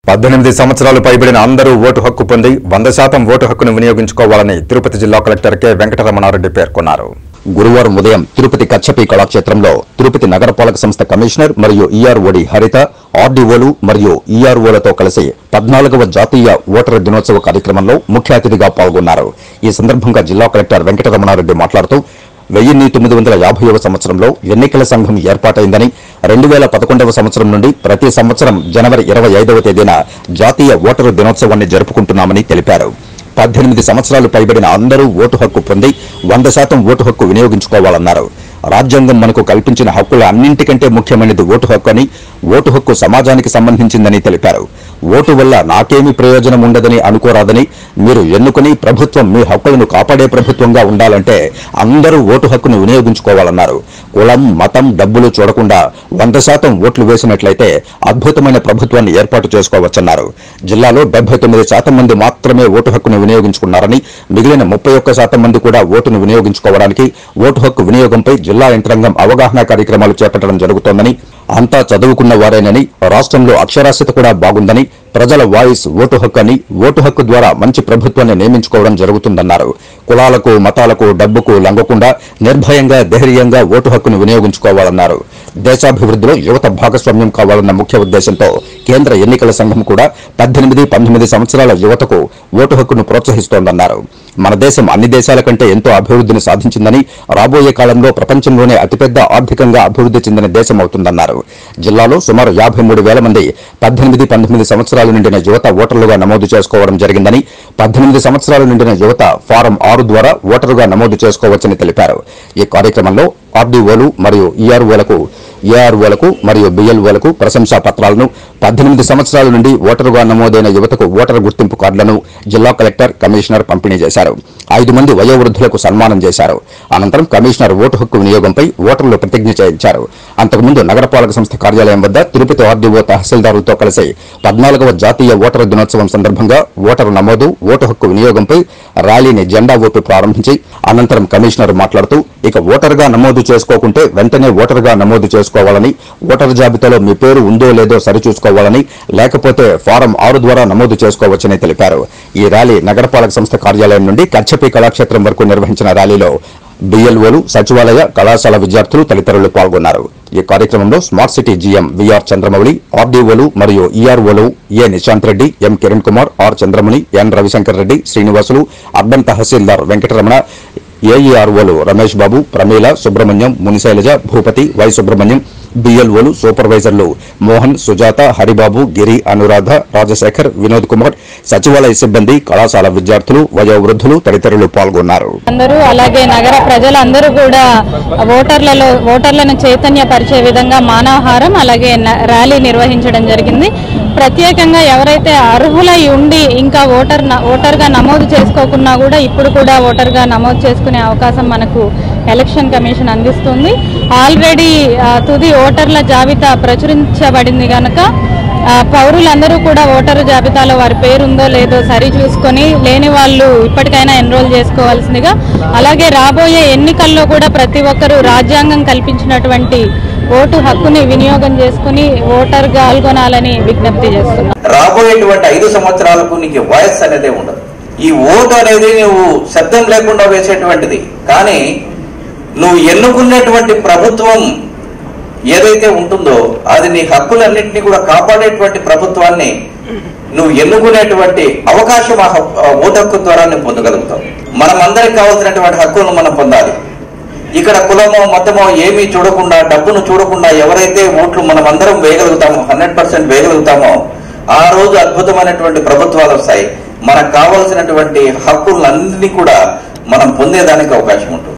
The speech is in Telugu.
పద్దెనిమిది సంవత్సరాలు పైబడిన అందరూ ఓటు హక్కు పొంది వంద శాతం ఓటు హక్కును వినియోగించుకోవాలని తిరుపతి జిల్లా కలెక్టర్ కె వెంకటరమణారెడ్డి పేర్కొన్నారు గురువారం ఉదయం తిరుపతి కచ్చపి కళాక్షేత్రంలో తిరుపతి నగరపాలక సంస్థ కమిషనర్ మరియు ఈఆర్ఓడి హరిత ఆర్డీఓలు మరియు ఈఆర్ఓలతో కలిసి పద్నాలుగవ జాతీయ ఓటరు దినోత్సవ కార్యక్రమంలో ముఖ్య అతిథిగా పాల్గొన్నారు ఈ సందర్భంగా జిల్లా కలెక్టర్ వెంకటరమణారెడ్డి మాట్లాడుతూ వెయ్యిన్ని తొమ్మిది వందల యాభైవ సంవత్సరంలో ఎన్నికల సంఘం ఏర్పాటైందని రెండు వేల పదకొండవ సంవత్సరం నుండి ప్రతి సంవత్సరం జనవరి ఇరవై ఐదవ తేదీన జాతీయ ఓటరు దినోత్సవాన్ని జరుపుకుంటున్నామని తెలిపారు పద్దెనిమిది సంవత్సరాలు పైబడిన అందరూ ఓటు హక్కు పొంది వంద శాతం ఓటు హక్కు వినియోగించుకోవాలన్నారు రాజ్యాంగం మనకు కల్పించిన హక్కుల అన్నింటికంటే ముఖ్యమైనది ఓటు హక్కు అని ఓటు హక్కు సమాజానికి సంబంధించిందని తెలిపారు ఓటు వల్ల నాకేమీ ప్రయోజనం ఉండదని అనుకోరాదని మీరు ఎన్నుకుని ప్రభుత్వం మీ హక్కులను కాపాడే ప్రభుత్వంగా ఉండాలంటే అందరూ ఓటు హక్కును వినియోగించుకోవాలన్నారు కులం మతం డబ్బులు చూడకుండా వంద శాతం ఓట్లు వేసినట్లయితే అద్భుతమైన ప్రభుత్వాన్ని ఏర్పాటు చేసుకోవచ్చన్నారు జిల్లాలో డెబ్బై తొమ్మిది శాతం మంది మాత్రమే ఓటు హక్కును వినియోగించుకున్నారని మిగిలిన ముప్పై ఒక్క శాతం మంది కూడా ఓటును వినియోగించుకోవడానికి ఓటు హక్కు వినియోగంపై జిల్లా యంత్రాంగం అవగాహన కార్యక్రమాలు చేపట్టడం జరుగుతోందని అంతా చదువుకున్న వారేనని రాష్ట్రంలో అక్షరాస్యత కూడా బాగుందని ప్రజల వాయిస్ ఓటు హక్కు అని ఓటు హక్కు ద్వారా మంచి ప్రభుత్వాన్ని నియమించుకోవడం జరుగుతుందన్నారు కులాలకు మతాలకు డబ్బుకు లొంగకుండా నిర్భయంగా ధైర్యంగా ఓటు హక్కును వినియోగించుకోవాలన్నారు దేశాభివృద్ధిలో యువత భాగస్వామ్యం కావాలన్న ముఖ్య ఉద్దేశంతో కేంద్ర ఎన్నికల సంఘం కూడా పద్దెనిమిది పంతొమ్మిది సంవత్సరాల యువతకు ఓటు హక్కును ప్రోత్సహిస్తోందన్నారు మన దేశం అన్ని దేశాల కంటే ఎంతో అభివృద్ధిని సాధించిందని రాబోయే కాలంలో ప్రపంచంలోనే అతిపెద్ద ఆర్థికంగా అభివృద్ధి చెందిన దేశం అవుతుందన్నారు జిల్లాలో సుమారు యాభై మూడు వేల మంది పద్దెనిమిది పంతొమ్మిది సంవత్సరాలు నిండిన యువత ఓటర్లుగా నమోదు చేసుకోవడం జరిగిందని పద్దెనిమిది సంవత్సరాలు నిండిన యువత ఫారం ఆరు ద్వారా ఓటరుగా నమోదు చేసుకోవచ్చని తెలిపారు ఈ కార్యక్రమంలో ఆర్డీఓలు మరియు ఈఆర్ఓలకు ఏఆర్ఓలకు మరియు బిఎల్ఓలకు ప్రశంసా పత్రాలను పద్దెనిమిది సంవత్సరాల నుండి ఓటరుగా నమోదైన యువతకు ఓటరు గుర్తింపు కార్డులను జిల్లా కలెక్టర్ కమిషనర్ పంపిణీ చేశారు ఐదు మంది వయోవృద్ధులకు సన్మానం చేశారు అనంతరం కమిషనర్ ఓటు హక్కు వినియోగంపై ఓటర్లు ప్రతిజ్ఞ చేయించారు అంతకుముందు నగరపాలక సంస్థ కార్యాలయం వద్ద తిరుపతి ఆర్డీఓ తహసీల్దారులతో కలిసి పద్నాలుగవ జాతీయ ఓటరు దినోత్సవం సందర్భంగా ఓటరు నమోదు ఓటు హక్కు వినియోగంపై ర్యాలీని జెండా ఊపి ప్రారంభించి అనంతరం కమిషనర్ మాట్లాడుతూ ఇక ఓటరుగా నమోదు చేసుకోకుంటే వెంటనే ఓటరుగా నమోదు చేసుకోవాలని ఓటరు జాబితాలో మీ పేరు ఉందో లేదో సరిచూసుకోవాలని లేకపోతే ఫారం ఆరు ద్వారా నమోదు చేసుకోవచ్చని తెలిపారు ఈ ర్యాలీ నగరపాలక సంస్థ కార్యాలయం నుండి కచ్చపి కళాక్షేత్రం వరకు నిర్వహించిన ర్యాలీలో బిఎల్ఓలు సచివాలయ కళాశాల విద్యార్థులు తదితరులు పాల్గొన్నారు ఈ కార్యక్రమంలో smart city GM VR Chandramouli ఆర్డీఓలు మరియు ఈఆర్ఓలు A Nishant Reddy M Kiran Kumar R Chandramuni N Ravishankar Reddy Srinivasulu urban తహసీల్దార్ వెంకటరమణ ఏఈఆర్ఓలు రమేష్ బాబు ప్రమీల సుబ్రహ్మణ్యం మునిశైలజ భూపతి వై సుబ్రహ్మణ్యం బిఎల్ఓలు సూపర్వైజర్లు మోహన్ సుజాత హరిబాబు గిరి అనురాధ రాజశేఖర్ వినోద్ కుమార్ సచివాలయ సిబ్బంది కళాశాల విద్యార్థులు వయోవృద్ధులు తదితరులు పాల్గొన్నారు అందరూ అలాగే నగర ప్రజలందరూ కూడా ఓటర్లలో ఓటర్లను చైతన్యపరిచే విధంగా మానవహారం అలాగే న- ర్యాలీ నిర్వహించడం జరిగింది ప్రత్యేకంగా ఎవరైతే అర్హులై ఉండి ఇంకా ఓటర్ న- ఓటర్గా నమోదు చేసుకోకున్నా కూడా ఇప్పుడు కూడా ఓటర్గా నమోదు చేసుకునే అవకాశం మనకు ఎలక్షన్ కమిషన్ అందిస్తుంది ఆల్రెడీ ఆ, తుది ఓటర్ల జాబితా ప్రచురించబడింది కనుక ఆ, పౌరులందరూ కూడా ఓటరు జాబితాలో వారి పేరుందో లేదో సరి చూసుకొని లేని వాళ్ళు ఇప్పటికైనా ఎన్రోల్ చేసుకోవాల్సిందిగా అలాగే రాబోయే ఎన్నికల్లో కూడా ప్రతి ఒక్కరూ రాజ్యాంగం కల్పించినటువంటి ఓటు హక్కుని వినియోగం చేసుకుని ఓటర్గా పాల్గొనాలని విజ్ఞప్తి చేస్తున్నాం రాబోయేటువంటి ఐదు సంవత్సరాలకు నీకు వాయిస్ అనేది ఉండదు ఈ ఓటు అనేది నువ్వు శబ్దం లేకుండా వేసేటువంటిది కానీ నువ్వు ఎన్నుకున్నటువంటి ప్రభుత్వం ఏదైతే ఉంటుందో అది నీ హక్కులన్నింటినీ కూడా కాపాడేటువంటి ప్రభుత్వాన్ని నువ్వు ఎన్నుకునేటువంటి అవకాశం ఆ హక్కు- ఆ ఓటు హక్కు ద్వారా నువ్వు పొందగలుగుతావు మనం అందరికి కావాల్సినటువంటి హక్కులను మనం పొందాలి ఇక్కడ కులమో మతమో ఏమీ చూడకుండా డబ్బును చూడకుండా ఎవరైతే ఓట్లు మనం అందరం వేయగలుగుతామో హండ్రెడ్ పర్సెంట్ వేయగలుగుతామో ఆ రోజు అద్భుతమైనటువంటి ప్రభుత్వాలు వస్తాయి మనకు కావలసినటువంటి హక్కులన్నింటినీ కూడా మనం పొందేదానికి అవకాశం ఉంటుంది